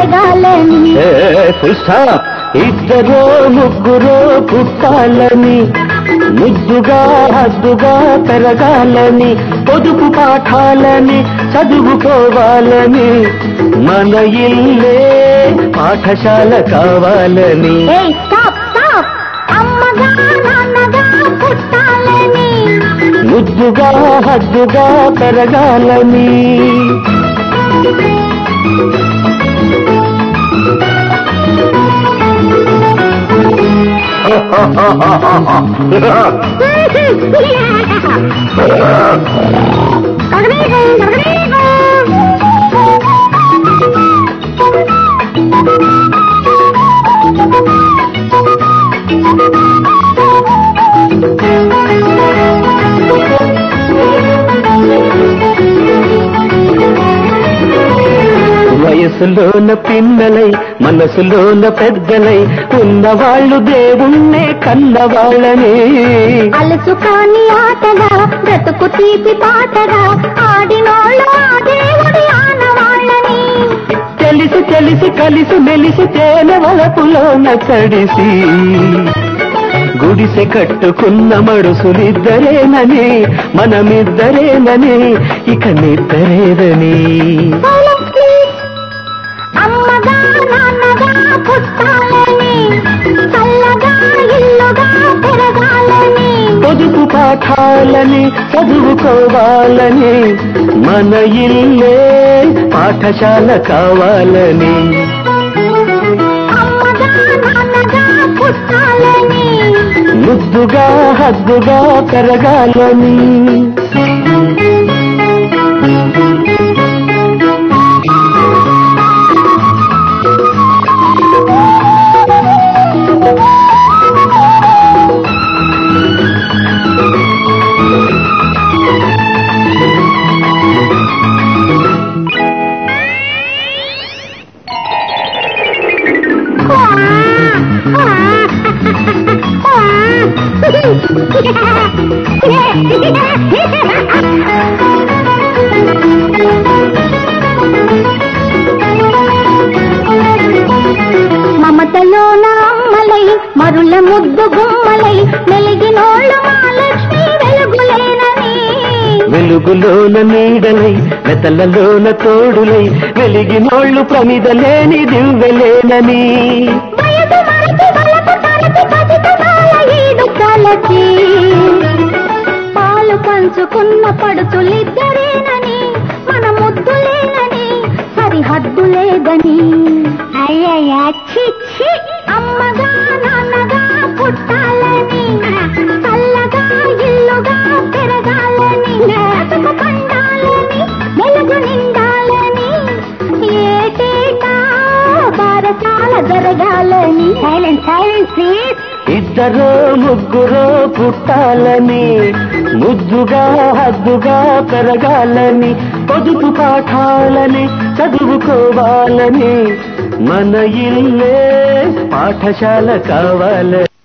పెరగాలని ఏ, full stop ఇద్దరో ముగ్గురో పుట్టాలని ముద్దుగా హద్దుగా పెరగాలని పొదుపు పాఠాలని చదువుకోవాలని మన ఇల్లే పాఠశాల కావాలని ఏయ్ స్టాప్ స్టాప్ అమ్మగా నాన్నగా పుట్టాలని ముద్దుగా హద్దుగా పెరగాలని వయసులోన పిన్నలై మనసులోన పెద్దలై ఉన్నవాళ్ళు దేవుణ్ణే కన్నవాళ్ళని అలసు కాని ఆటగా బ్రతుకు తీపి పాటగా ఆడినోళ్ళు ఆ దేవుడి ఆనవాళ్ళని తెలిసి తెలిసి కలిసి మెలిసి తేనె వలపులోన తడిసి గుడిసె కట్టుకున్న మడుసులిద్దరేనని మనమిద్దరేనని ఇక నిద్దరేనని Silence, please. అమ్మగా నాన్నగా పుట్టాలని చల్లగా ఇల్లుగా పెరగాలని పొదుపు పాఠాలని చదువుకోవాలని మన ఇల్లే పాఠశాల కావాలని అమ్మగా నాన్నగా పుట్టాలని ముద్దుగా హద్దుగా పెరగాలని మమతలోన అమ్మలై మరుల ముద్దు గుమ్మలై మెలిగినోళ్ళు మా లక్ష్మి వెలుగులేనని వెలుగులోన నీడలై వెతలలోన తోడులై వెలిగినోళ్ళు ప్రమిదలేని దివ్వెలేనని వయసు మరచి వలపు తలచి పసితనాల ఈడు కలచి పాలు పంచుకున్న పడుతులిద్దరేనని మన ముద్దులేనని సరిహద్దు లేదని అయ్యయ్యా చిచ్చి అమ్మగా నాన్నగా పుట్టాలని చల్లగా ఇల్లుగా పెరగాలని బ్రతుకు పండాలని వెలుగు నిండాలని ఏటేటా బారసాల జరగాలని సైలెంట్ సైలెంట్ ప్లీజ్ ఇద్దరో ముగ్గురో పుట్టాలని ముద్దుగా హద్దుగా పెరగాలని పొదుపు పాఠాలని చదువుకోవాలని మన ఇల్లే పాఠశాల కావాలని